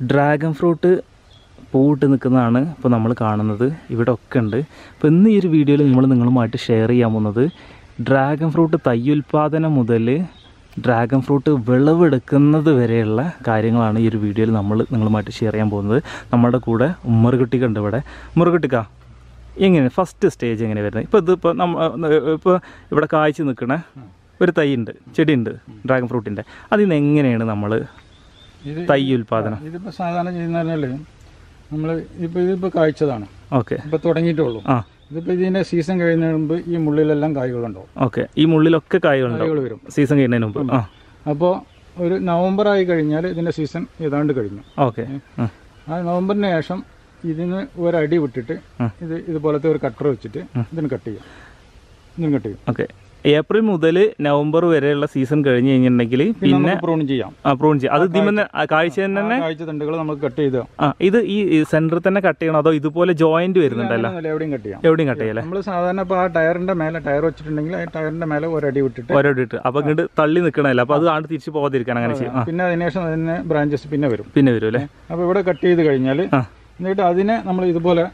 Dragon fruit പൂവിട്ട് നിൽക്കുന്നതാണ് ഇപ്പോൾ നമ്മൾ കാണുന്നത് ഇവിടെ ഒക്കെ ഉണ്ട് അപ്പോൾ ഇന്ന് ഈ ഒരു വീഡിയോയിൽ നമ്മൾ നിങ്ങളുമായിട്ട് ഷെയർ ചെയ്യാൻ പോകുന്നത് ഡ്രാഗൺ ഫ്രൂട്ട് തയ്യുൽപാദനം മുതൽ ഡ്രാഗൺ ഫ്രൂട്ട് വിളവെടുക്കുന്നത് വരെയുള്ള കാര്യങ്ങളാണ് ഈ ഒരു വീഡിയോയിൽ നമ്മൾ നിങ്ങളുമായിട്ട് ഷെയർ ചെയ്യാൻ പോകുന്നത് നമ്മുടെ കൂടെ ഉമ്മറുകുട്ടിക്ക് ഉണ്ട് ഇവിടെ ഉമ്മറുകുട്ടിക്ക എങ്ങനെ ഫസ്റ്റ് സ്റ്റേജ് എങ്ങനെ വരുന്നത് ഇപ്പോൾ ഇതിപ്പോൾ നമ്മ ഇപ്പോൾ ഇവിടെ കായ്ച്ച് നിൽക്കണ ഒരു തൈ ഉണ്ട് ചെടിയുണ്ട് ഡ്രാഗൺ ഫ്രൂട്ടിൻ്റെ അതിൽ നിന്ന് എങ്ങനെയാണ് നമ്മൾ ഇത് തൈ ഉൽപാദനം ഇതിപ്പോൾ സാധാരണ ചെയ്യുന്നതിനാൽ നമ്മൾ ഇപ്പോൾ ഇതിപ്പോൾ കായ്ച്ചതാണ് ഓക്കെ ഇപ്പോൾ തുടങ്ങിയിട്ടുള്ളൂ ആ ഇതിപ്പോൾ ഇതിൻ്റെ സീസൺ കഴിയുന്നതിന് മുമ്പ് ഈ മുള്ളിലെല്ലാം കായ്കളുണ്ടാവും ഓക്കെ ഈ മുള്ളിലൊക്കെ കായ്കളുണ്ടാവും കായ്കൾ വരും സീസൺ കഴിയുന്നതിന് മുമ്പ് ആ അപ്പോൾ ഒരു നവംബർ ആയി കഴിഞ്ഞാൽ ഇതിൻ്റെ സീസൺ ഏതാണ്ട് കഴിഞ്ഞു ഓക്കെ ആ ആ നവംബറിന് ശേഷം ഇതിന് ഒരടി വിട്ടിട്ട് ആ. ഇത് ഇതുപോലത്തെ ഒരു കട്ടർ വെച്ചിട്ട് ഇതിന് കട്ട് ചെയ്യാം ഇതിന് കട്ട് ചെയ്യും ഓക്കെ ഏപ്രിൽ മുതൽ നവംബർ വരെയുള്ള സീസൺ കഴിഞ്ഞ് കഴിഞ്ഞിട്ടുണ്ടെങ്കിൽ പിന്നെ പിന്നെ നമുക്ക് പ്രൂൺ ചെയ്യാം പ്രൂൺ ചെയ്യും അത് ഇതിമെന്ന് കാഴ്ച തന്നെ ആ കായ്ച്ച തണ്ടുകൾ നമുക്ക് കട്ട് ചെയ്ത് ആ ഇത് ഈ സെന്ററിൽ തന്നെ കട്ട് ചെയ്യണോ അതോ ഇതുപോലെ ജോയിന്റ് വരുന്നുണ്ടല്ലോ അങ്ങനെയൊന്നുമില്ല, എവിടെയും കട്ട് ചെയ്യാം എവിടെയും കട്ട് ചെയ്യല്ലേ നമ്മൾ സാധാരണ ഇപ്പോൾ ആ ടയറിന്റെ മേലെ ടയർ വെച്ചിട്ടുണ്ടെങ്കിൽ ആ ടയറിന്റെ മേലെ ഒരടി വിട്ടിട്ട് ഓരോ ഇട്ട് അപ്പൊ ഇങ്ങോട്ട് തള്ളി നിൽക്കണമല്ലോ അപ്പൊ അത് ആണ്ട് തിരിച്ചു പോകാതിരിക്കാൻ അങ്ങനെ ചെയ്യും ആ പിന്നെ അതിനുശേഷം അതിന് ബ്രാഞ്ചസ് പിന്നെ വരും പിന്നെ വരും അല്ലേ അപ്പോൾ ഇവിടെ കട്ട് ചെയ്ത് കഴിഞ്ഞാൽ ആ എന്നിട്ട് അതിനെ നമ്മൾ ഇതുപോലെ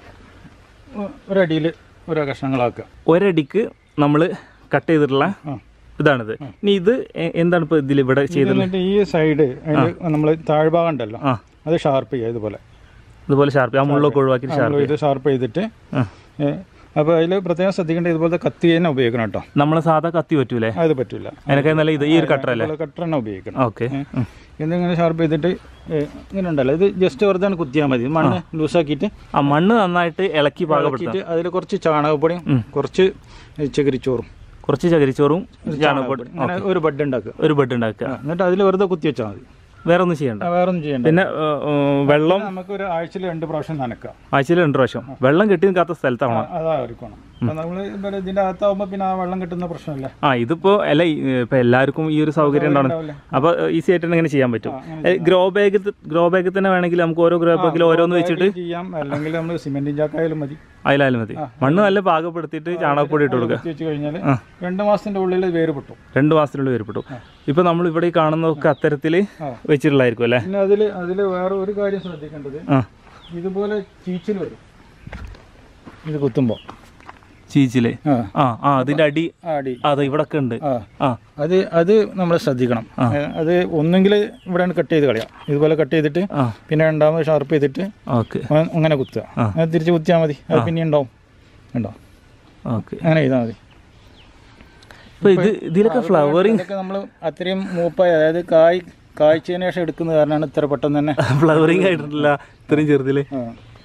ഒ- ഒരടിയിൽ ഓരോ കഷ്ണങ്ങളാക്കുക ഒരടിക്ക് നമ്മൾ കട്ട് ചെയ്തിട്ടുള്ള ആ. ഇതാണിത് ഇനി ഇത് എ- എന്താണ് ഇപ്പൊ ഇതിൽ ഇവിടെ ചെയ്തത് എന്നിട്ട് ഈ സൈഡ് അതിന് നമ്മൾ താഴ്ഭാഗം ഉണ്ടല്ലോ ആ അത് ഷാർപ്പ് ചെയ്യുക ഇതുപോലെ ഇതുപോലെ ഷാർപ്പ് ആ മുള്ളൊക്കെ ഒഴിവാക്കി നമ്മൾ ഷാർപ്പ് ഇത് ഷാർപ്പ് ചെയ്തിട്ട് ആ അപ്പോൾ അതിൽ പ്രത്യേകം ശ്രദ്ധിക്കേണ്ട ഇതുപോലത്തെ കത്തി തന്നെ ഉപയോഗിക്കണം കേട്ടോ നമ്മളെ സാധാ കത്തി പറ്റൂലേ അത് പറ്റില്ല അതിനൊക്കെ നല്ല ഇത് ഈ ഒരു കട്ടർ അല്ലേ കട്ടർ തന്നെ ഉപയോഗിക്കണം ഓക്കെ എന്നിങ്ങനെ ഷാർപ്പ് ചെയ്തിട്ട് ഏ, ഇങ്ങനെ ഉണ്ടല്ലോ ഇത് ജസ്റ്റ് വെറുതെ ആണ് കുത്തിയാൽ മതി മണ്ണ് ലൂസാക്കിയിട്ട് ആ മണ്ണ് നന്നായിട്ട് ഇളക്കി പാകപ്പെടുത്താം ഇളക്കിയിട്ട് അതിൽ കുറച്ച് ചാണകപ്പൊടിയും കുറച്ച് ചകിരിച്ചോറും കുറച്ച് ചകിരിച്ചോറും ചാണകപ്പൊടി അങ്ങനെ ഒരു ബഡ് ഉണ്ടാക്കുക ഒരു ബെഡ് ഉണ്ടാക്കുക എന്നിട്ട് അതിൽ വെറുതെ കുത്തി വെച്ചാൽ മതി വേറെ ഒന്നും ചെയ്യണ്ട ആ, വേറെ ഒന്നും ചെയ്യണ്ട പിന്നെ ഏ, ഏ, വെള്ളം നമുക്ക് ഒരു ആഴ്ചയിൽ രണ്ട് പ്രാവശ്യം നനക്കാം ആഴ്ചയിൽ രണ്ട് പ്രാവശ്യം വെള്ളം കെട്ടി നിൽക്കാത്ത സ്ഥലത്താവണം അതായിരിക്കണം നമ്മൾ ഇതിന്റെ അകത്താവുമ്പോൾ പിന്നെ ആ വെള്ളം കിട്ടുന്ന പ്രശ്നമില്ല ആ ഇതിപ്പോ അല്ല ഈ, ഇപ്പൊ എല്ലാവർക്കും ഈ ഒരു സൗകര്യം ഉണ്ടാവണം ഉണ്ടാവില്ല. അപ്പൊ ഈസി ആയിട്ട് ഇങ്ങനെ ചെയ്യാൻ പറ്റും ആ, അങ്ങനെ ഗ്രോ ബാഗ് ഗ്രോ ബാഗിൽ തന്നെ വേണമെങ്കിൽ നമുക്ക് ഓരോ ഗ്രോ ബാഗിൽ ഓരോന്ന് വെച്ചിട്ട് ഇത് ചെയ്യാം അല്ലെങ്കിൽ നമ്മൾ സിമെന്റും ചാക്കായാലും മതി അതിലായാലും മതി മണ്ണ് നല്ല പാകപ്പെടുത്തിയിട്ട് ചാണകപ്പൊടി ഇട്ട് കൊടുക്കുക കുത്തി വെച്ച് കഴിഞ്ഞാൽ രണ്ട് മാസത്തിന്റെ ഉള്ളിൽ വേര് പൊട്ടും രണ്ട് മാസത്തിനുള്ളിൽ വേർപെട്ടു ഇപ്പൊ നമ്മൾ ഇവിടെ ഈ കാണുന്നതൊക്കെ അത്തരത്തിൽ ആ. വെച്ചിട്ടുള്ളതായിരിക്കും അല്ലേ പിന്നെ അതിൽ അതിൽ വേറെ ഒരു കാര്യം ശ്രദ്ധിക്കേണ്ടത് ആ ഇതുപോലെ ചീച്ചിൽ വരും ഇത് കുത്തുമ്പോൾ ചീച്ചില് ആ ആ ആ അതിന്റെ അടി ആ, അടി അതെ ഇവിടെ ഒക്കെ ഉണ്ട് ആ ആ അത് അത് നമ്മൾ ശ്രദ്ധിക്കണം ഏ, അത് ഒന്നെങ്കിൽ ഇവിടെ കട്ട് ചെയ്ത് കളയാം ഇതുപോലെ കട്ട് ചെയ്തിട്ട് ആ പിന്നെ രണ്ടാമത് ഷാർപ്പ് ചെയ്തിട്ട് ഓക്കെ അ- അങ്ങനെ കുത്തുക ആ. അത് തിരിച്ച് കുത്തിയാൽ മതി അത് പിന്നെ ഉണ്ടാവും ഉണ്ടോ ഓക്കെ അങ്ങനെ ചെയ്താൽ മതി ഇപ്പൊ ഇത് ഇതിലൊക്കെ ഫ്ലവറിങ് ഇതൊക്കെ നമ്മൾ അത്രയും മൂപ്പായി അതായത് കായ് കായ്ച്ചതിന് ശേഷം എടുക്കുന്ന കാരണമാണ് ഇത്ര പെട്ടെന്ന് തന്നെ ഫ്ലവറിങ് ആയിട്ടില്ല ഇത്രയും ചെറുതില് ആ.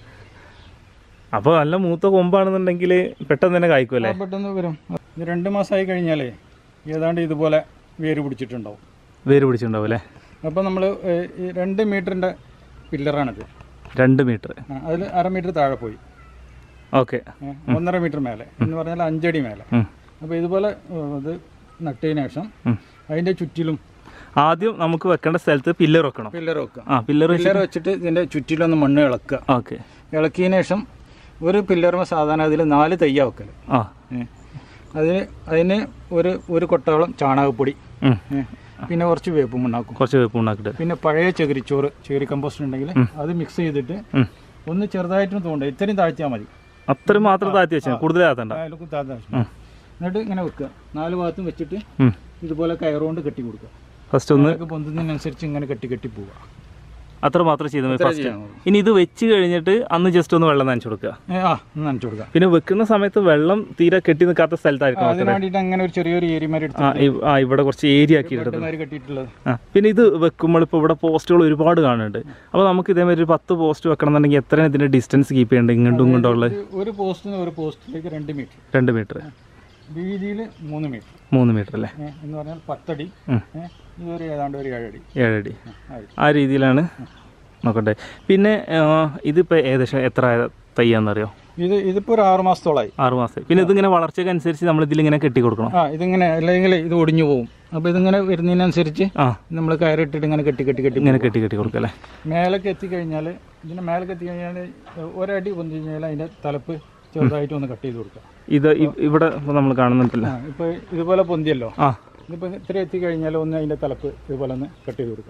അപ്പൊ നല്ല മൂത്ത കൊമ്പാണെന്നുണ്ടെങ്കിൽ പെട്ടെന്ന് തന്നെ കായ്ക്കും ആ, പെട്ടെന്ന് വരും ഇത് രണ്ട് മാസമായി കഴിഞ്ഞാലേ ഏതാണ്ട് ഇതുപോലെ വേര് പിടിച്ചിട്ടുണ്ടാവും വേര് പിടിച്ചിട്ടുണ്ടാവും അല്ലേ അപ്പോൾ നമ്മൾ ഈ രണ്ട് മീറ്ററിൻ്റെ പില്ലറാണിത് രണ്ട് മീറ്റർ അതിൽ അര മീറ്റർ താഴെ പോയി ഓക്കെ ഏ, ഒന്നര മീറ്റർ മേലെ എന്ന് പറഞ്ഞാൽ അഞ്ചടി മേലെ അപ്പോൾ ഇതുപോലെ ഏ, ഇത് നട്ടതിന് ശേഷം അതിൻ്റെ ചുറ്റിലും ആദ്യം നമുക്ക് വെക്കേണ്ട സ്ഥലത്ത് പില്ലർ വെക്കണം പില്ലർ വെക്കുക ആ പില്ലർ പില്ലർ വെച്ചിട്ട് ഇതിൻ്റെ ചുറ്റിലൊന്ന് മണ്ണ് ഇളക്കുക ഓക്കെ ഇളക്കിയതിന് ശേഷം ഒരു പില്ലറുമ്പോൾ സാധാരണ അതിൽ നാല് തയ്യ വെക്കൽ ആ അതിന് അതിന് ഒരു ഒരു കൊട്ടോളം ചാണകപ്പൊടി ഉം. ഏ, പിന്നെ കുറച്ച് വേപ്പും ഉണ്ടാക്കും കുറച്ച് വേപ്പ് ഉണ്ടാക്കിട്ട് പിന്നെ പഴയ ചകിരിച്ചോറ് ചകിരി കമ്പോസ്റ്റ് ഉണ്ടെങ്കിൽ അത് മിക്സ് ചെയ്തിട്ട് ഉം. ഒന്ന് ചെറുതായിട്ട് തോണ്ട ഇത്രയും താഴ്ത്തിയാൽ മതി അത്രയും മാത്രം താഴ്ത്തി വെച്ചാൽ കൂടുതൽ താഴ്ത്തണ്ട അതിൽ കുത്താത്ത ആവശ്യം. എന്നിട്ട് ഇങ്ങനെ വെക്കുക നാല് ഭാഗത്തും വെച്ചിട്ട് ഇതുപോലെ കയറുകൊണ്ട് കെട്ടി കൊടുക്കുക ഫസ്റ്റ് ഒന്ന് അതൊക്കെ പൊന്തുന്നതിനനുസരിച്ച് ഇങ്ങനെ കെട്ടി കെട്ടി പോവുക അത്ര മാത്രം ചെയ്താൽ മതി ഫസ്റ്റ് ചെയ്യാനുള്ളൂ. ഇനി ഇത് വെച്ച് കഴിഞ്ഞിട്ട് അന്ന് ജസ്റ്റ് ഒന്ന് വെള്ളം നനച്ചു കൊടുക്കുക ഏ, ആ ഒന്ന് നനച്ചു കൊടുക്കുക പിന്നെ വെക്കുന്ന സമയത്ത് വെള്ളം തീരെ കെട്ടി നിൽക്കാത്ത സ്ഥലത്തായിരിക്കും അതിന് വേണ്ടിയിട്ട് അങ്ങനെ ഒരു ചെറിയൊരു ഏരിയമാരി എടുത്ത് ആ ഇ- ആ ഇവിടെ കുറച്ച് ഏരിയ ആക്കി ഇടുന്നത് ബെഡ്മാര് കെട്ടിയിട്ടുള്ളത് ആ പിന്നെ ഇത് വെക്കുമ്പോൾ ഇപ്പോൾ ഇവിടെ പോസ്റ്റുകൾ ഒരുപാട് കാണുന്നുണ്ട് അപ്പോൾ നമുക്ക് ഇതേമാതിരി ഒരു പത്ത് പോസ്റ്റ് വെക്കണം എന്നുണ്ടെങ്കിൽ എത്ര ഇതിന്റെ ഡിസ്റ്റൻസ് കീപ്പ് ചെയ്യേണ്ടത് ഇങ്ങോട്ടും ഇങ്ങോട്ടും ഉള്ളത് ഒരു- ഒരു പോസ്റ്റിന് ഒരു പോസ്റ്റിലേക്ക് രണ്ട് മീറ്റർ രണ്ട് മീറ്റർ വീതിയിൽ മൂന്ന് മീറ്റർ മൂന്ന് മീറ്റർ അല്ലേ ഏ, എന്ന് പറഞ്ഞാൽ പത്തടി ഉം. ഏ, ഇതൊരു ഏതാണ്ട് ഒരു ഏഴടി ഏഴടി ആയി. ആ രീതിയിലാണ് നോക്കട്ടെ പിന്നെ ആ, ഇതിപ്പോൾ ഏകദേശം എത്ര തയ്യാന്നറിയോ ഇത് ഇതിപ്പോൾ ഒരു ആറ് മാസത്തോളമായി ആറ് മാസം പിന്നെ ഇതിങ്ങനെ വളർച്ചയ്ക്ക് അനുസരിച്ച് നമ്മൾ ഇതിലിങ്ങനെ കെട്ടി കൊടുക്കണം ആ ഇതിങ്ങനെ അല്ലെങ്കിൽ ഇത് ഒടിഞ്ഞു പോകും അപ്പോൾ ഇതിങ്ങനെ വരുന്നതിനനുസരിച്ച് ആ നമ്മൾ കയറിട്ടിട്ട് ഇങ്ങനെ കെട്ടി കെട്ടി കെട്ടി ഇങ്ങനെ കെട്ടി കെട്ടി കൊടുക്കുക അല്ലേ മേലേക്ക് എത്തിക്കഴിഞ്ഞാൽ ഇതിന് മേലേക്ക് എത്തിക്കഴിഞ്ഞാൽ ഒരടി പൊന്തി കഴിഞ്ഞാൽ അതിൻ്റെ തലപ്പ് ചെറുതായിട്ട് ഒന്ന് കട്ട് ചെയ്ത് കൊടുക്കുക ഇത് ഇ- ഇവിടെ നമ്മൾ കാണുന്നുണ്ടല്ലോ ആ ഇപ്പോൾ ഇതുപോലെ പൊന്തിയല്ലോ ആ ഇതിപ്പോൾ ഇത്ര എത്തിക്കഴിഞ്ഞാൽ ഒന്ന് അതിൻ്റെ തലപ്പ് ഇതുപോലെ ഒന്ന് കട്ട് ചെയ്ത് കൊടുക്കുക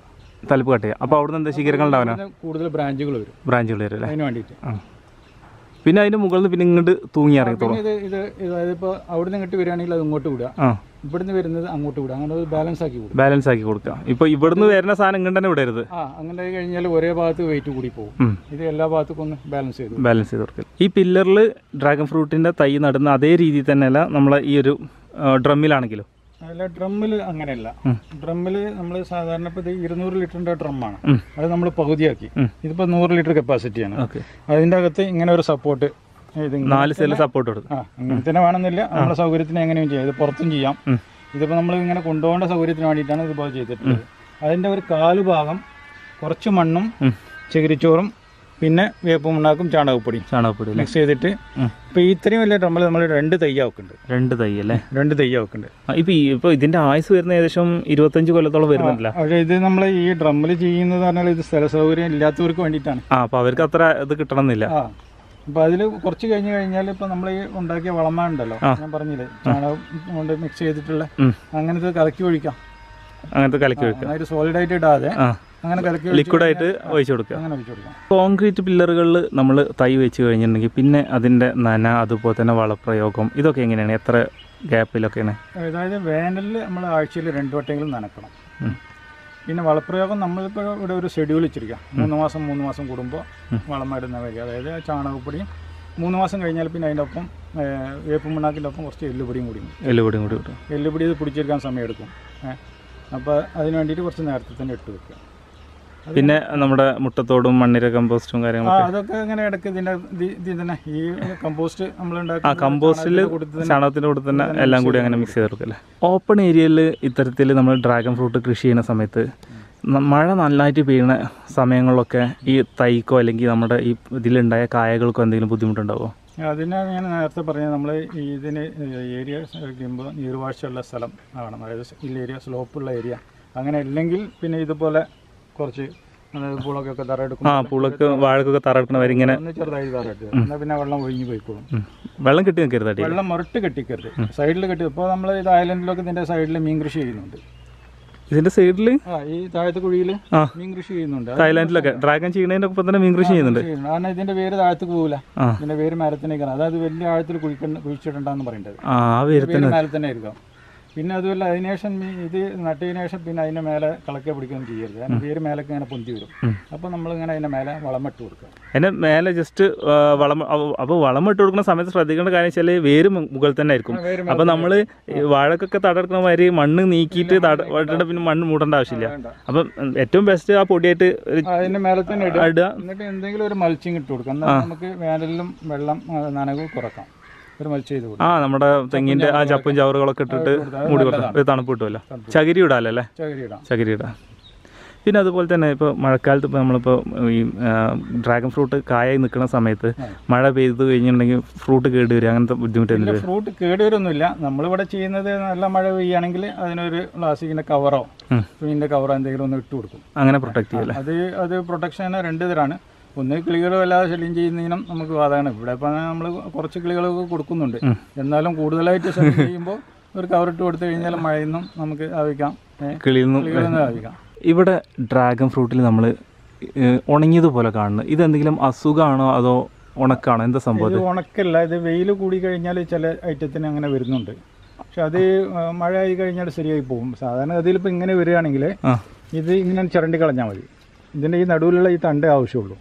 തലപ്പ് കട്ട് ചെയ്യുക അപ്പോൾ അവിടുന്ന് എന്താ ശീകരങ്ങൾ ഉണ്ടാവാനോ പിന്നെ കൂടുതൽ ബ്രാഞ്ചുകൾ വരും ബ്രാഞ്ചുകൾ വരും അല്ലേ അതിന് വേണ്ടിയിട്ട് ആ പിന്നെ അതിൻ്റെ മുകളിൽ നിന്ന് പിന്നെ ഇങ്ങോട്ട് തൂങ്ങി ഇറങ്ങിത്തോളും പിന്നെ ഇത് ഇത് അതായത് ഇപ്പോൾ അവിടുന്ന് ഇങ്ങോട്ട് വരികയാണെങ്കിൽ അത് ഇങ്ങോട്ട് വിടുക ആ ഇവിടുന്ന് വരുന്നത് അങ്ങോട്ട് വിടുക അങ്ങനെ ഒരു ബാലൻസ് ആക്കി വിടും ബാലൻസ് ആക്കി കൊടുക്കുക ഇപ്പോൾ ഇവിടുന്ന് വരുന്ന സാധനം ഇങ്ങോട്ട് തന്നെ വിടരുത് ആ അങ്ങനെ ആയി കഴിഞ്ഞാൽ ഒരേ ഭാഗത്ത് വെയിറ്റ് കൂടി പോകും ഉം. ഇത് എല്ലാ ഭാഗത്തേക്കും ഒന്ന് ബാലൻസ് ചെയ്തു ബാലൻസ് ചെയ്ത് കൊടുക്കൽ ഈ പില്ലറിൽ ഡ്രാഗൺ ഫ്രൂട്ടിൻ്റെ തൈ നടുന്ന അതേ രീതിയിൽ തന്നെയല്ല നമ്മളെ ഈ ഒരു ഡ്രമ്മിലാണെങ്കിലും അല്ല ഡ്രമ്മിൽ അങ്ങനെയല്ല ഉം. ഡ്രമ്മിൽ നമ്മൾ സാധാരണ ഇപ്പോൾ ഇത് ഇരുന്നൂറ് ലിറ്ററിൻ്റെ ഡ്രമ്മാണ് ഉം. അത് നമ്മൾ പകുതിയാക്കി ഉം. ഇതിപ്പോൾ നൂറ് ലിറ്റർ കപ്പാസിറ്റിയാണ് ഓക്കെ അതിൻ്റെ അകത്ത് ഇങ്ങനെ ഒരു സപ്പോർട്ട് ഇത് ഇങ്ങനെ- നാല് സെല്ല് സപ്പോർട്ട് കൊടുക്കും ആ ഇങ്ങനെ തന്നെ വേണമെന്നില്ല നമ്മുടെ സൗകര്യത്തിന് എങ്ങനെയും ചെയ്യാം ഇത് പുറത്തും ചെയ്യാം ഉം. ഇതിപ്പോൾ നമ്മൾ ഇങ്ങനെ കൊണ്ടുപോകേണ്ട സൗകര്യത്തിന് വേണ്ടിയിട്ടാണ് ഇതുപോലെ ചെയ്തിട്ടുള്ളത് അതിൻ്റെ ഒരു കാല് ഭാഗം കുറച്ച് മണ്ണും ഉം. ചകിരിച്ചോറും പിന്നെ വേപ്പ് മണ്ണാക്കും ചാണകപ്പൊടിയും ചാണകപ്പൊടി അല്ലേ മിക്സ് ചെയ്തിട്ട് ഉം. ഇപ്പോൾ ഇത്രയും വലിയ ഡ്രമ്മിൽ നമ്മൾ രണ്ട് തയ്യ വെക്കുന്നുണ്ട് രണ്ട് തൈ അല്ലേ രണ്ട് തയ്യ വെക്കുന്നുണ്ട് ആ, ഇപ്പൊ ഈ ഇപ്പൊ ഇതിന്റെ ആയുസ് വരുന്ന ഏകദേശം ഇരുപത്തഞ്ച് കൊല്ലത്തോളം വരുന്നില്ല പക്ഷേ ഇത് നമ്മൾ ഈ ഡ്രമ്മിൽ ചെയ്യുന്നത് പറഞ്ഞാൽ ഇത് സ്ഥല സൗകര്യം ഇല്ലാത്തവർക്ക് വേണ്ടിയിട്ടാണ് ആ അപ്പൊ അവർക്ക് അത്ര ഇത് കിട്ടണമെന്നില്ല ആ അപ്പോൾ അതിൽ കുറച്ച് കഴിഞ്ഞ് കഴിഞ്ഞാൽ ഇപ്പോൾ നമ്മൾ ഈ ഉണ്ടാക്കിയ വളമ ഉണ്ടല്ലോ ഞാൻ പറഞ്ഞില്ലേ ചാണകം കൊണ്ട് മിക്സ് ചെയ്തിട്ടുള്ള ഉം. അങ്ങനത്തെ കലക്കി ഒഴിക്കാം അങ്ങനത്തെ കലക്കി വെക്കുക നന്നായിട്ട് സോളിഡ് ആയിട്ട് ഇടാതെ ആ അങ്ങനെ കലക്കി ഒഴിച്ച് ലിക്വിഡ് ആയിട്ട് ഒഴിച്ചു കൊടുക്കുക അങ്ങനെ ഒഴിച്ചു കൊടുക്കാം കോൺക്രീറ്റ് പില്ലറുകളിൽ നമ്മൾ തൈ വെച്ച് കഴിഞ്ഞിട്ടുണ്ടെങ്കിൽ പിന്നെ അതിന്റെ നന അതുപോലെ തന്നെ വളപ്രയോഗം ഇതൊക്കെ എങ്ങനെയാണ് എത്ര ഗ്യാപ്പിലൊക്കെയാണ് അതായത് വേനലിൽ നമ്മൾ ആഴ്ചയിൽ രണ്ട് വട്ടമെങ്കിലും നനക്കണം ഉം. പിന്നെ വളപ്രയോഗം നമ്മളിപ്പോൾ ഇവിടെ ഒരു ഷെഡ്യൂൾ വെച്ചിരിക്കുക മൂന്ന് മാസം മൂന്ന് മാസം കൂടുമ്പോൾ വളം ഇടുന്ന വരിക അതായത് ചാണകപ്പൊടിയും മൂന്ന് മാസം കഴിഞ്ഞാൽ പിന്നെ അതിൻ്റെ ഒപ്പം ഏഹ്, വേപ്പ് മണ്ണാക്കിൻ്റെ ഒപ്പം കുറച്ച് എല്ലുപൊടിയും കൂടി എല്ലുപൊടിയും കൂടി കിട്ടും എല്ലുപൊടി ഇത് പിടിച്ചെടുക്കാൻ സമയമെടുക്കും ഏഹ്. അപ്പോൾ അതിന് വേണ്ടിയിട്ട് കുറച്ച് നേരത്തെ തന്നെ ഇട്ട് വെക്കുക പിന്നെ നമ്മുടെ മുട്ടത്തോടും മണ്ണിര കമ്പോസ്റ്റും ആ കാര്യങ്ങളൊക്കെ അതൊക്കെ അങ്ങനെ ഇടയ്ക്ക് ഇതിൻ്റെ ഇത് ഇതിൽ തന്നെ ഈ കമ്പോസ്റ്റ് നമ്മൾ ആ കമ്പോസ്റ്റിൽ ചാണകത്തിന്റെ കൂടെ തന്നെ എല്ലാം കൂടി അങ്ങനെ മിക്സ് ചെയ്ത് കൊടുക്കല്ലേ ഓപ്പൺ ഏരിയയിൽ ഇത്തരത്തിൽ നമ്മൾ ഡ്രാഗൺ ഫ്രൂട്ട് കൃഷി ചെയ്യുന്ന സമയത്ത് ന- മഴ നന്നായിട്ട് പെയ്യുന്ന സമയങ്ങളിലൊക്കെ ഈ തൈക്കോ അല്ലെങ്കിൽ നമ്മുടെ ഈ ഇതിലുണ്ടായ കായകൾക്കോ എന്തെങ്കിലും ബുദ്ധിമുട്ടുണ്ടാവോ അതിനാണ് ഞാൻ നേരത്തെ പറഞ്ഞത് നമ്മൾ ഇതിന് ഏരിയ കഴിയുമ്പോൾ നീർവാഴ്ചയുള്ള സ്ഥലം ആവണം അതായത് ഹിൽ ഏരിയ സ്ലോപ്പുള്ള ഏരിയ അങ്ങനെ ഇല്ലെങ്കിൽ പിന്നെ ഇതുപോലെ കുറച്ച് അതായത് പൂളൊക്കെ തറയെടുക്കും ആ പുളക്ക് വാഴക്കൊക്കെ തറക്കുന്ന വരെ ഇങ്ങനെ ഒന്ന് ചെറുതായി തറയിട്ട് എന്നാൽ പിന്നെ വെള്ളം ഒഴിഞ്ഞു പോയിക്കോളും ഉം, വെള്ളം കെട്ടി നിൽക്കരുത് അടി വെള്ളം മുരട്ട് കെട്ടിക്കരുത് സൈഡിൽ കെട്ടി ഇപ്പോൾ നമ്മൾ ഇത് ഐലൻഡിലൊക്കെ ഇതിൻ്റെ സൈഡിൽ മീൻ കൃഷി ചെയ്യുന്നുണ്ട് ഇതിന്റെ സൈഡിൽ ആ ഈ താഴത്തെ കുഴിയിൽ ആ മീൻ കൃഷി ചെയ്യുന്നുണ്ട് അത് തായ്ലാൻഡിലൊക്കെ ഡ്രാഗൺ ചെയ്യുന്നതിന്റെ ഒപ്പം തന്നെ മീൻ കൃഷി ചെയ്യുന്നുണ്ട് ചെയ്യുന്നുണ്ട്. കാരണം ഇതിന്റെ വേര് താഴത്തേക്ക് പോകില്ല ആ ഇതിന്റെ വേര് മരത്തിനേക്കാണ് അതായത് വലിയ ആഴത്തിൽ കുഴിക്കണ്ട കുഴിച്ചിട്ടുണ്ടെന്ന് പറയേണ്ടത് ആ ആ വരുത്തിന് വേര് മേലെ തന്നെ ആയിരിക്കാം പിന്നെ അതുമല്ല അതിന് ശേഷം ഈ- ഇത് നട്ടതിന് ശേഷം പിന്നെ അതിന്റെ മേലെ കളക്കെ പിടിക്കുകയൊന്നും ചെയ്യരുത് കാരണം വേര് മേലൊക്കെ ഇങ്ങനെ പൊന്തി വരും ഉം. അപ്പോൾ നമ്മളിങ്ങനെ അതിന്റെ മേലെ വളമിട്ട് കൊടുക്കുക അതിന്റെ മേലെ ജസ്റ്റ് വളം അപ്പോൾ വളം ഇട്ട് കൊടുക്കുന്ന സമയത്ത് ശ്രദ്ധിക്കേണ്ട കാര്യം വെച്ചാൽ വേര് മു- മുകളിൽ തന്നെ ആയിരിക്കും വേര് അപ്പൊ നമ്മള് ഈ വാഴക്കൊക്കെ തടർക്കുന്ന മാതിരി മണ്ണ് നീക്കിയിട്ട് തട ഇട്ടിട്ട് പിന്നെ മണ്ണ് മൂടേണ്ട ആവശ്യമില്ല വേണ്ട. അപ്പം ഉം, ഏറ്റവും ബെസ്റ്റ് ആ പൊടിയായിട്ട് ഒരു അതിന്റെ മേലെ തന്നെ ഇടുക ഇടുക എന്നിട്ട് എന്തെങ്കിലും ഒരു മൽച്ചിങ് ഇട്ട് കൊടുക്കുക എന്നാൽ നമുക്ക് വേനലിലും വെള്ളം ആ, നനവ് കുറക്കാം ഒരു മൽച്ച് ചെയ്ത് കൊടുക്കുക ആ നമ്മുടെ തെങ്ങിന്റെ ആ ചപ്പും ചവറുകളൊക്കെ ഇട്ടിട്ട് മൂടി കൊടുക്കാം ഒരു തണുപ്പ് കിട്ടുമല്ലോ ചകിരി ഇടാലോ അല്ലേ ചകിരി ഇടാം ചകിരി ഇടാം പിന്നെ അതുപോലെ തന്നെ ഇപ്പോൾ മഴക്കാലത്ത് ഇപ്പോൾ നമ്മളിപ്പോൾ ഈ ഡ്രാഗൺ ഫ്രൂട്ട് കായായി നിൽക്കുന്ന സമയത്ത് മഴ പെയ്ത് കഴിഞ്ഞിട്ടുണ്ടെങ്കിൽ ഫ്രൂട്ട് കേട് വരിക അങ്ങനത്തെ ബുദ്ധിമുട്ട് പിന്നെ എന്തെങ്കിലും ഫ്രൂട്ട് കേടുവരൊന്നുമില്ല നമ്മളിവിടെ ചെയ്യുന്നത് നല്ല മഴ പെയ്യുകയാണെങ്കിൽ അതിനൊരു പ്ലാസ്റ്റിക്കിന്റെ കവറോ ഉം. തുണിന്റെ കവറോ എന്തെങ്കിലും ഒന്ന് ഇട്ട് കൊടുക്കും അങ്ങനെ പ്രൊട്ടക്ട് ചെയ്യല്ലേ അത് അത് പ്രൊട്ടക്ഷൻ രണ്ട് തരാണ് ഒന്ന് കിളികൾ വല്ലാതെ ശല്യം ചെയ്യുന്നതിനും നമുക്ക് ബാധകമാണ് ഇവിടെ ഇപ്പം നമ്മൾ കുറച്ച് കിളികളൊക്കെ കൊടുക്കുന്നുണ്ട് ഉം. എന്നാലും കൂടുതലായിട്ട് ശല്യം ചെയ്യുമ്പോൾ ഒരു കവറിട്ട് കൊടുത്തു കഴിഞ്ഞാൽ മഴയിൽ നിന്നും നമുക്ക് ആവിക്കാം കിളിയിൽ നിന്നും കിളികളിൽ നിന്ന് ആവിക്കാം ഇവിടെ ഡ്രാഗൺ ഫ്രൂട്ടിൽ നമ്മൾ ഉണങ്ങിയതുപോലെ കാണുന്നത് ഇതെന്തെങ്കിലും അസുഖമാണോ അതോ ഉണക്കാണോ എന്താ സംഭവം ഇത് ഇത്? ഉണക്കല്ല ഇത് വെയിൽ കൂടി കഴിഞ്ഞാൽ ചില ഐറ്റത്തിന് അങ്ങനെ വരുന്നുണ്ട് പക്ഷെ അത് ആ, മഴ ആയി കഴിഞ്ഞാൽ ശരിയായി പോകും സാധാരണ ഗതിയിൽ ഇങ്ങനെ വരികയാണെങ്കിൽ ആ ഇത് ഇങ്ങനെ ചിരണ്ടി കളഞ്ഞാൽ മതി ഇതിന്റെ ഈ നടുവിലുള്ള ഈ തണ്ടേ ആവശ്യമുള്ളൂ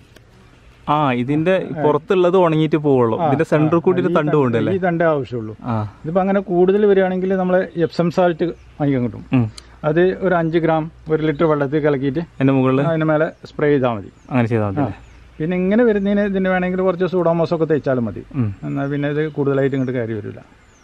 ആ ഇതിന്റെ പുറത്തുള്ളത് ഉണങ്ങിയിട്ട് പോവുള്ളൂ ഇതിന്റെ സെൻട്രൽ കൂട്ടിയിട്ട് തണ്ട് കൊണ്ടല്ലേ ഈ തണ്ടേ ആവശ്യമുള്ളൂ ആ ഇതിപ്പോൾ അങ്ങനെ കൂടുതൽ വരികയാണെങ്കിൽ നമ്മൾ എപ്സം സാൾട്ട് വാങ്ങിക്കാൻ കിട്ടും ഉം. അത് ഒരു അഞ്ച് ഗ്രാം ഒരു ലിറ്റർ വെള്ളത്തിൽ കലക്കിയിട്ട് അതിന്റെ മുകളിൽ അതിന് മേലെ സ്പ്രേ ചെയ്താൽ മതി അങ്ങനെ ചെയ്താൽ മതി അല്ലേ? പിന്നെ ഇങ്ങനെ വരുന്നതിന് ഇതിന് വേണമെങ്കിൽ കുറച്ച് സൂഡോമോസ് ഒക്കെ തേച്ചാലും മതി ഉം. എന്നാൽ പിന്നെ ഇത് കൂടുതലായിട്ട് ഇങ്ങോട്ട് കയറി വരില്ല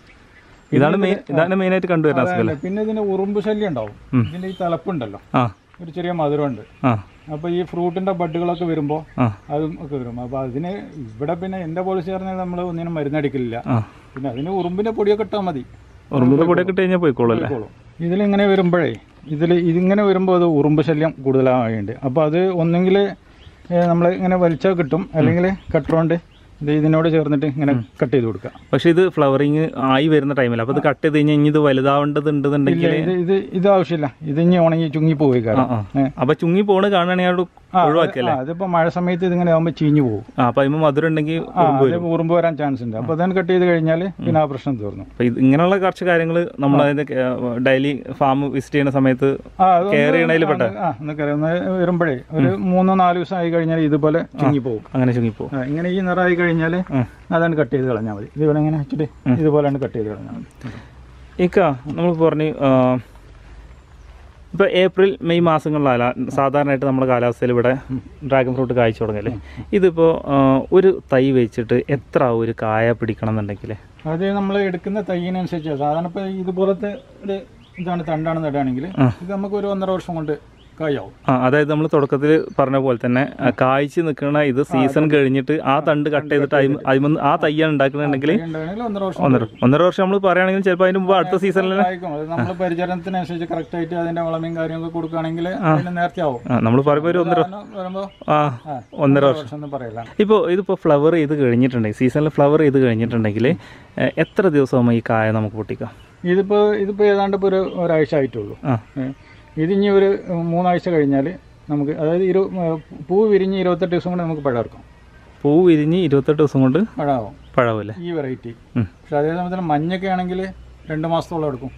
ഇതാണ് മെയിൻ ഇതാണ് മെയിൻ ആയിട്ട് കണ്ടുവരുന്ന അസുഖം അല്ലേ പിന്നെ ഇതിന് ഉറുമ്പ് ശല്യം ഉണ്ടാവും ഉം. ഇതിന്റെ ഈ തലപ്പുണ്ടല്ലോ ആ ഒരു ചെറിയ മധുരമുണ്ട് ആ അപ്പോൾ ഈ ഫ്രൂട്ടിന്റെ ബഡുകളൊക്കെ വരുമ്പോൾ ആ അതും ഒക്കെ വരും അപ്പോൾ അതിന് ഇവിടെ പിന്നെ എൻ്റെ പോളിസി പറഞ്ഞാൽ നമ്മൾ ഒന്നിനും മരുന്നടിക്കില്ല ആ പിന്നെ അതിന് ഉറുമ്പിന്റെ പൊടിയൊക്കെ ഇട്ടാൽ മതി ഉറുമ്പിന്റെ പൊടിയൊക്കെ ഇട്ട് കഴിഞ്ഞാൽ പോയിക്കോളൂ അല്ലേ പോയിക്കോളും. ഇതിലിങ്ങനെ വരുമ്പോഴേ ഇതിൽ ഇതിങ്ങനെ വരുമ്പോൾ അത് ഉറുമ്പ് ശല്യം കൂടുതലാവുന്നുണ്ട് അപ്പോൾ അത് ഒന്നെങ്കിൽ നമ്മൾ ഇങ്ങനെ വലിച്ചാൽ കിട്ടും അല്ലെങ്കിൽ കട്ടറുകൊണ്ട് ഇത് ഇതിനോട് ചേർന്നിട്ട് ഇങ്ങനെ കട്ട് ചെയ്ത് കൊടുക്കുക പക്ഷെ ഇത് ഫ്ലവറിങ് ആയി വരുന്ന ടൈമിൽ അപ്പൊ ഇത് കട്ട് ചെയ്ത് കഴിഞ്ഞാൽ ഇനി ഇത് വലുതാവേണ്ടതുണ്ടെന്നുണ്ടെങ്കിൽ ഇല്ല, ഇത് ഇത് ഇത് ആവശ്യമില്ല ഇത് ഇനി ഉണങ്ങി ചുങ്ങി പോയി ആ കാരണം ആ അപ്പൊ ചുങ്ങി പോണ് കാണുകയാണെങ്കിൽ അവിടെ ആ, ഒഴിവാക്കിയല്ലേ ആ, അതിപ്പോ മഴ സമയത്ത് ഇതിങ്ങനെ ആകുമ്പോൾ ചീഞ്ഞു പോകും ആ അപ്പൊ അതിന് മധുരം ഉണ്ടെങ്കിൽ ആ അത് ഉറുമ്പ് വരാൻ ചാൻസ് ഉണ്ട് അപ്പൊ അതിന് കട്ട് ചെയ്ത് കഴിഞ്ഞാൽ പിന്നെ ആ പ്രശ്നം തീർന്നു അപ്പൊ ഇത് ഇങ്ങനെയുള്ള കുറച്ച് കാര്യങ്ങൾ നമ്മൾ അതിന്റെ ഡെയിലി ഫാം വിസിറ്റ് ചെയ്യുന്ന സമയത്ത് ആ അതൊന്ന് കെയർ ചെയ്യണതിൽ പെട്ട ആ ഒന്ന് കയറി ഒന്ന് വരുമ്പോഴേ ഒരു മൂന്നോ നാല് ദിവസം ആയി കഴിഞ്ഞാൽ ഇതുപോലെ ചുങ്ങി പോകും അങ്ങനെ ചുങ്ങി പോകും ആ, ഇങ്ങനെ ഈ നിറമായി കഴിഞ്ഞാൽ ഉം. അതാണ് കട്ട് ചെയ്ത് കളഞ്ഞാൽ മതി ഇതുപോലെ ഇങ്ങനെ വെച്ചിട്ട് ഇതുപോലെയാണ് കട്ട് ചെയ്ത് കളഞ്ഞാൽ മതി ഇക്ക നമ്മൾ പറഞ്ഞു ആ, ഇപ്പൊ ഏപ്രിൽ മെയ് മാസങ്ങളിലല്ല സാധാരണയായിട്ട് നമ്മുടെ കാലാവസ്ഥയിൽ ഇവിടെ ഡ്രാഗൺ ഫ്രൂട്ട് കായ്ച്ചു തുടങ്ങല്ലേ ഇതിപ്പോ ആ, ഒരു തൈ വെച്ചിട്ട് എത്ര ഒരു കായ പിടിക്കണം എന്നുണ്ടെങ്കിൽ അത് നമ്മൾ എടുക്കുന്ന തൈയിനനുസരിച്ച് സാധാരണ ഇപ്പോൾ ഇതുപോലത്തെ ഒരു ഇതാണ് തണ്ടാണ് നടുകയാണെങ്കിൽ ഇത് നമുക്ക് ഒരു ഒന്നര വർഷം കൊണ്ട് കായാവും ആ അതായത് നമ്മൾ തുടക്കത്തിൽ പറഞ്ഞ പോലെ തന്നെ ആ, കായ്ച്ച് നിൽക്കുന്ന ഇത് സീസൺ കഴിഞ്ഞിട്ട് ആ തണ്ട് കട്ട് ചെയ്തിട്ട് അതിമ- അതിമന്ന് ആ തയ്യാണ് ഉണ്ടാക്കുന്നുണ്ടെങ്കിൽ തൈ ഉണ്ടാകണമെങ്കിൽ ഒന്നര വർഷം ഒന്നര ഒന്നര വർഷം നമ്മൾ പറയുകയാണെങ്കിൽ ചിലപ്പോൾ അതിന് മുമ്പ് അടുത്ത സീസണിൽ കായ്ക്കും അത് നമ്മൾ പരിചരണത്തിനനുസരിച്ച് കറക്റ്റ് ആയിട്ട് അതിന്റെ വളമയും കാര്യങ്ങളൊക്കെ കൊടുക്കുകയാണെങ്കിൽ അതിന് നേരത്തെ ആവും നമ്മൾ പറയുമ്പോൾ ഒരു ഒന്നര കാരണം വരുമ്പോൾ ആ ആ, ഒന്നര വർഷം ഒന്നും പറയില്ല ഇപ്പോൾ ഇതിപ്പോൾ ഫ്ലവർ ചെയ്ത് കഴിഞ്ഞിട്ടുണ്ടെങ്കിൽ സീസണിൽ ഫ്ലവർ ചെയ്ത് കഴിഞ്ഞിട്ടുണ്ടെങ്കിൽ ഏഹ്, എത്ര ദിവസമാകുമ്പോൾ ഈ കായ നമുക്ക് പൊട്ടിക്കാം ഇതിപ്പോ ഇതിപ്പോ ഏതാണ്ട് ഇപ്പോൾ ഒരു ഒരാഴ്ച ആയിട്ടുള്ളൂ ആ ഏ, ഇതിനി ഒരു മൂന്നാഴ്ച കഴിഞ്ഞാൽ നമുക്ക് അതായത് ഇരു പൂ വിരിഞ്ഞ് ഇരുപത്തെട്ട് ദിവസം കൊണ്ട് നമുക്ക് പഴം പൂ വിരിഞ്ഞ് ഇരുപത്തെട്ട് ദിവസം കൊണ്ട് പഴമാവും പഴമല്ലേ ഈ വെറൈറ്റി ഉം. പക്ഷെ അതേ സമയത്ത് മഞ്ഞൊക്കെ ആണെങ്കിൽ രണ്ട് മാസത്തോളം എടുക്കും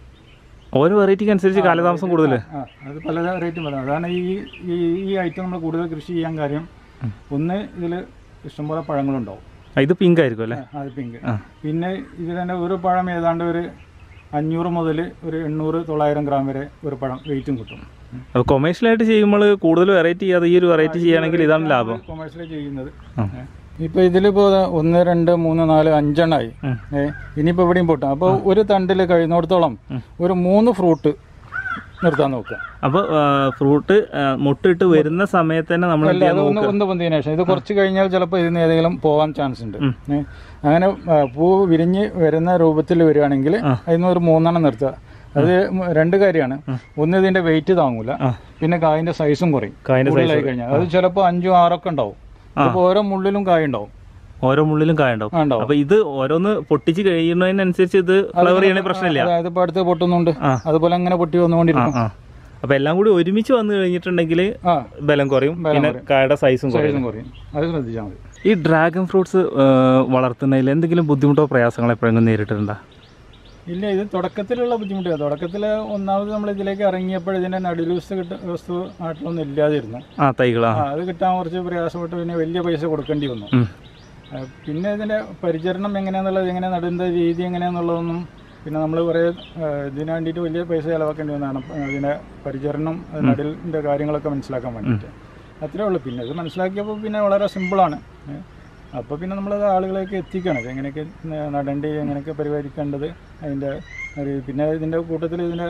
ഓരോ വെറൈറ്റിക്ക് അനുസരിച്ച് കാലതാമസം കൂടുതൽ ആ അത് പല റേറ്റും പറയാം അതാണ് ഈ ഈ ഈ ഐറ്റം നമ്മൾ കൂടുതൽ കൃഷി ചെയ്യാൻ കാര്യം ഒന്ന് ഇതിൽ ഇഷ്ടംപോലെ പഴങ്ങളുണ്ടാവും ഇത് പിങ്ക് ആയിരിക്കും അല്ലേ ആ, അത് പിങ്ക് ആ. പിന്നെ ഇതിൽ തന്നെ ഒരു പഴം ഏതാണ്ട് ഒരു അഞ്ഞൂറ് മുതൽ ഒരു എണ്ണൂറ് തൊള്ളായിരം ഗ്രാം വരെ ഒരു പഴം വെയിറ്റും കിട്ടും അപ്പോൾ കൊമേഴ്ഷ്യലായിട്ട് ചെയ്യുമ്പോൾ കൂടുതൽ വെറൈറ്റി ചെയ്യാതെ ഈ ഒരു വെറൈറ്റി ചെയ്യുകയാണെങ്കിൽ ഇതാണ് ലാഭം കൊമേഴ്സ്യൽ ചെയ്യുന്നത് ആ. ഇപ്പൊ ഇതിലിപ്പോ ദാ ഒന്ന് രണ്ട് മൂന്ന് നാല് അഞ്ചെണ്ണായി ഉം. ഏ ഇനിയിപ്പോ ഇവിടെയും പൊട്ടും അപ്പോൾ ഒരു തണ്ടിൽ കഴിയുന്നിടത്തോളം ഒരു മൂന്ന് ഫ്രൂട്ട് നിർത്താൻ നോക്കുക അപ്പോൾ ഫ്രൂട്ട് മുട്ടിട്ട് വരുന്ന സമയത്ത് തന്നെ നമ്മൾ അല്ല അത് ഒന്ന് ഒന്ന് പൊന്തിയതിനു ശേഷം ഇത് കുറച്ച് കഴിഞ്ഞാൽ ചിലപ്പോൾ ഇതിന് ഏതെങ്കിലും പോകാൻ ചാൻസ് ഉണ്ട് ഏ, അങ്ങനെ ആ, പൂ വിരിഞ്ഞ് വരുന്ന രൂപത്തിൽ വരികയാണെങ്കിൽ അതിന് ഒരു മൂന്നെണ്ണം നിർത്തുക അത് മ- രണ്ട് കാര്യമാണ് ഒന്ന് ഇതിന്റെ വെയിറ്റ് താങ്ങൂല പിന്നെ കായിന്റെ സൈസും കുറയും കായിന്റെ കൂടുതലായി കഴിഞ്ഞാൽ അത് ചിലപ്പോൾ അഞ്ചും ആറൊക്കെ ഉണ്ടാവും ഇതിപ്പോ ഓരോ മുള്ളിലും കായ ഉണ്ടാവും ഓരോ മുള്ളിലും കായ ഉണ്ടാവും ആ, ഉണ്ടാവും അപ്പോൾ ഇത് ഓരോന്ന് പൊട്ടിച്ച് കഴിയുന്നതിനനുസരിച്ച് ഇത് ഫ്ലവർ ചെയ്യണ പ്രശ്നമില്ല അതായത് ഇപ്പൊ അടുത്ത് പൊട്ടുന്നുണ്ട് ആ. അതുപോലെ അങ്ങനെ പൊട്ടി വന്നുകൊണ്ടിരിക്കും ആ അപ്പോൾ എല്ലാം കൂടി ഒരുമിച്ച് വന്നു കഴിഞ്ഞിട്ടുണ്ടെങ്കിൽ ആ ബലം കുറയും പിന്നെ കായുടെ സൈസും കുറയും സൈസും കുറയും അത് ശ്രദ്ധിച്ചാൽ മതി ഈ ഡ്രാഗൺ ഫ്രൂട്ട്സ് വളർത്തുന്നതിൽ എന്തെങ്കിലും ബുദ്ധിമുട്ടോ പ്രയാസങ്ങളോ എപ്പോഴെങ്കിലും നേരിട്ടിട്ടുണ്ടോ ഇല്ല ഇത് തുടക്കത്തിലുള്ള ബുദ്ധിമുട്ട് തുടക്കത്തിൽ ഒന്നാമത് നമ്മൾ ഇതിലേക്ക് ഇറങ്ങിയപ്പോൾ ഇതിന്റെ നടുലൂസ് കിട്ട വസ്തു നാട്ടിലൊന്നും ഇല്ലാതിരുന്നു ആ തൈകളാ ആ, അത് കിട്ടാൻ കുറച്ച് പ്രയാസപ്പെട്ട് പിന്നെ വലിയ പൈസ കൊടുക്കേണ്ടി വന്നു ഉം. ആ, പിന്നെ ഇതിന്റെ പരിചരണം എങ്ങനെയാന്നുള്ളത് എങ്ങനെ നടുന്ന രീതി എങ്ങനെയാന്നുള്ളതൊന്നും പിന്നെ നമ്മൾ കുറേ ആ, ഇതിന് വേണ്ടിയിട്ട് വലിയ പൈസ ചിലവാക്കേണ്ടി വന്നതാണ് അപ്പൊ അതിന്റെ പരിചരണം അത് നടിലിന്റെ കാര്യങ്ങളൊക്കെ മനസ്സിലാക്കാൻ വേണ്ടിയിട്ട് അത്രേ ഉള്ളൂ പിന്നെ ഇത് മനസ്സിലാക്കിയപ്പോൾ പിന്നെ വളരെ സിമ്പിളാണ് അപ്പോൾ പിന്നെ നമ്മളത് ആളുകളേക്ക് എത്തിക്കണം ഇത് എങ്ങനെയൊക്കെ ന- നടേണ്ടി എങ്ങനെയൊക്കെ പരിപാലിക്കേണ്ടത് അതിൻ്റെ ഒരു പിന്നെ ഇതിൻ്റെ കൂട്ടത്തിൽ ഇതിൻ്റെ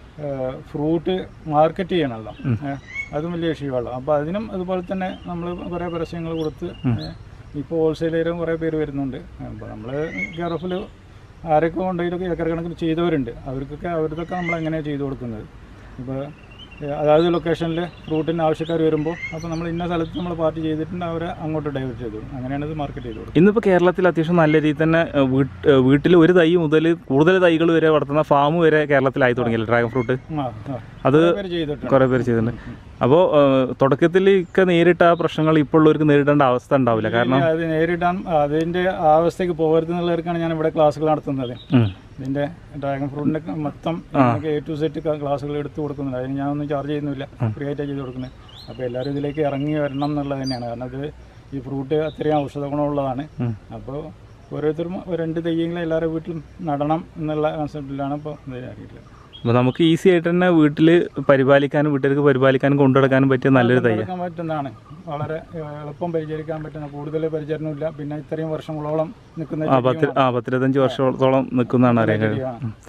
ഫ്രൂട്ട് മാർക്കറ്റ് ചെയ്യണമല്ലോ ഏ, അതും വലിയ വിഷയമുള്ളൂ അപ്പോൾ അതിനും അതുപോലെ തന്നെ നമ്മൾ കുറേ പരസ്യങ്ങൾ കൊടുത്ത് ഇപ്പോൾ ഹോൾസെയിലും കുറേ പേര് വരുന്നുണ്ട് അപ്പോൾ നമ്മൾ കെയർഫുൾ ആരൊക്കെ കൊണ്ടുപോയി ഏക്കർ കണക്കിന് ചെയ്തവരുണ്ട് അവർക്കൊക്കെ അവരുതൊക്കെ നമ്മൾ എങ്ങനെയാണ് ചെയ്തു കൊടുക്കുന്നത് ഇപ്പോൾ അതായത് ലൊക്കേഷനിൽ ഫ്രൂട്ടിന് ആവശ്യക്കാർ വരുമ്പോൾ അപ്പോൾ നമ്മൾ ഇന്ന സ്ഥലത്ത് നമ്മൾ പാർട്ടി ചെയ്തിട്ടുണ്ട് അവരെ അങ്ങോട്ട് ഡൈവേർട്ട് ചെയ്തു കൊടുക്കും. അങ്ങനെയാണ് ഇത് മാർക്കറ്റ് ചെയ്ത് കൊടുക്കുന്നത് ഇന്നിപ്പോൾ കേരളത്തിൽ അത്യാവശ്യം നല്ല രീതിയിൽ തന്നെ വീട്ടിൽ ഒരു തൈ മുതൽ കൂടുതൽ തൈകൾ വരെ വളർത്തുന്ന ഫാം വരെ കേരളത്തിലായി തുടങ്ങിയില്ല ഡ്രാഗൺ ഫ്രൂട്ട് ആ ആ അത് കുറേ പേര് ചെയ്തിട്ടുണ്ട് കുറേ പേര് ചെയ്തിട്ടുണ്ട് അപ്പോൾ തുടക്കത്തിൽ ഒക്കെ നേരിട്ട ആ പ്രശ്നങ്ങൾ ഇപ്പോൾ ഉള്ളവർക്ക് നേരിടേണ്ട അവസ്ഥ ഉണ്ടാവില്ല കാരണം അത് നേരിടാൻ അതിൻ്റെ ആ അവസ്ഥയ്ക്ക് പോകരുത് എന്നുള്ളവർക്കാണ് ഞാൻ ഇവിടെ ക്ലാസ്സുകൾ നടത്തുന്നത് ഉം. ഇതിൻ്റെ ഡ്രാഗൺ ഫ്രൂട്ടിൻ്റെ മൊത്തം നമുക്ക് എ ടു സെറ്റ് ക്ലാസ്സുകൾ എടുത്ത് കൊടുക്കുന്നുണ്ട് അതിന് ഞാനൊന്നും ചാർജ് ചെയ്യുന്നില്ല ഫ്രീ ആയിട്ടാണ് ചെയ്ത് കൊടുക്കുന്നത് അപ്പോൾ എല്ലാവരും ഇതിലേക്ക് ഇറങ്ങി വരണം എന്നുള്ളത് തന്നെയാണ് കാരണം അത് ഈ ഫ്രൂട്ട് അത്രയും ഔഷധ ഗുണമുള്ളതാണ് ഉം. അപ്പോൾ ഓരോരുത്തരും ഒരു രണ്ട് തെയ്യങ്ങളും എല്ലാവരുടെ വീട്ടിലും നടണം എന്നുള്ള കോൺസെപ്റ്റിലാണ് ഇപ്പോൾ ഇത് ആക്കിയിട്ടുള്ളത് അപ്പോൾ നമുക്ക് ഈസി ആയിട്ട് തന്നെ വീട്ടിൽ പരിപാലിക്കാനും വീട്ടിലേക്ക് പരിപാലിക്കാനും കൊണ്ടുനടക്കാനും പറ്റിയ നല്ലൊരു തൈ എടുക്കാൻ പറ്റുന്നതാണ് വളരെ ഏഹ്, എളുപ്പം പരിചരിക്കാൻ പറ്റുന്ന കൂടുതൽ പരിചരണമില്ല പിന്നെ ഇത്രയും വർഷങ്ങളോളം നിൽക്കുന്ന ആ പത്ത് ആ പത്തിരുപത്തഞ്ച് വർഷത്തോളം നിൽക്കുന്നതാണ് അറിയാൻ കഴിയും ചെടിയാണ്.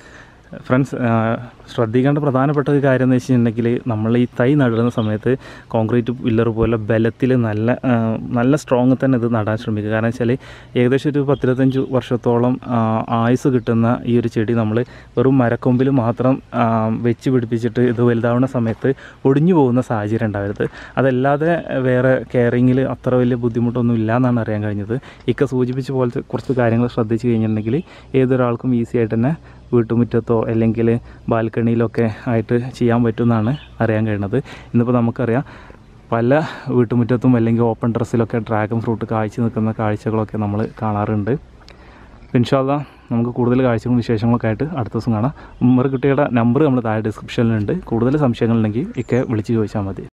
ഫ്രണ്ട്സ് ആ, ശ്രദ്ധിക്കേണ്ട പ്രധാനപ്പെട്ട ഒരു കാര്യം എന്ന് വെച്ചിട്ടുണ്ടെങ്കിൽ നമ്മൾ ഈ തൈ നടുന്ന സമയത്ത് കോൺക്രീറ്റ് പില്ലർ പോലെ ബലത്തിൽ നല്ല ആ, നല്ല സ്ട്രോങ് തന്നെ ഇത് നടാൻ ശ്രമിക്കുക കാരണം വെച്ചാൽ ഏകദേശം ഒരു പത്തിരുപത്തഞ്ച് വർഷത്തോളം ആ, ആയുസ് കിട്ടുന്ന ഈ ഒരു ചെടി നമ്മൾ വെറും മരക്കൊമ്പിൽ മാത്രം ആ, വെച്ച് പിടിപ്പിച്ചിട്ട് ഇത് വലുതാവുന്ന സമയത്ത് ഒടിഞ്ഞു പോകുന്ന സാഹചര്യം ഉണ്ടാവരുത് അതല്ലാതെ വേറെ കെയറിങ്ങിൽ അത്ര വലിയ ബുദ്ധിമുട്ടൊന്നും ഇല്ല എന്നാണ് അറിയാൻ കഴിഞ്ഞത് ഇക്ക സൂചിപ്പിച്ച പോലത്തെ കുറച്ച് കാര്യങ്ങൾ ശ്രദ്ധിച്ചു കഴിഞ്ഞിട്ടുണ്ടെങ്കിൽ ഏതൊരാൾക്കും ഈസി ആയിട്ട് തന്നെ വീട്ടുമുറ്റത്തോ അല്ലെങ്കിൽ ബാൽക്കണിയിലൊക്കെ ആയിട്ട് ചെയ്യാൻ പറ്റുമെന്നാണ് അറിയാൻ കഴിയുന്നത് ഇന്നിപ്പോൾ നമുക്കറിയാം പല വീട്ടുമുറ്റത്തും അല്ലെങ്കിൽ ഓപ്പൺ ഡ്രസ്സിലൊക്കെ ഡ്രാഗൺ ഫ്രൂട്ട് കാഴ്ച നിൽക്കുന്ന കാഴ്ചകളൊക്കെ നമ്മൾ കാണാറുണ്ട് ഇൻഷാല്ല നമുക്ക് കൂടുതൽ കാഴ്ചകളും വിശേഷങ്ങളൊക്കെ ആയിട്ട് അടുത്ത ദിവസം കാണാം ഉമ്മർ കുട്ടിയുടെ നമ്പർ നമ്മൾ താഴെ ഡിസ്ക്രിപ്ഷനിലുണ്ട് കൂടുതൽ സംശയങ്ങളുണ്ടെങ്കിൽ ഒക്കെ വിളിച്ച് ചോദിച്ചാൽ മതി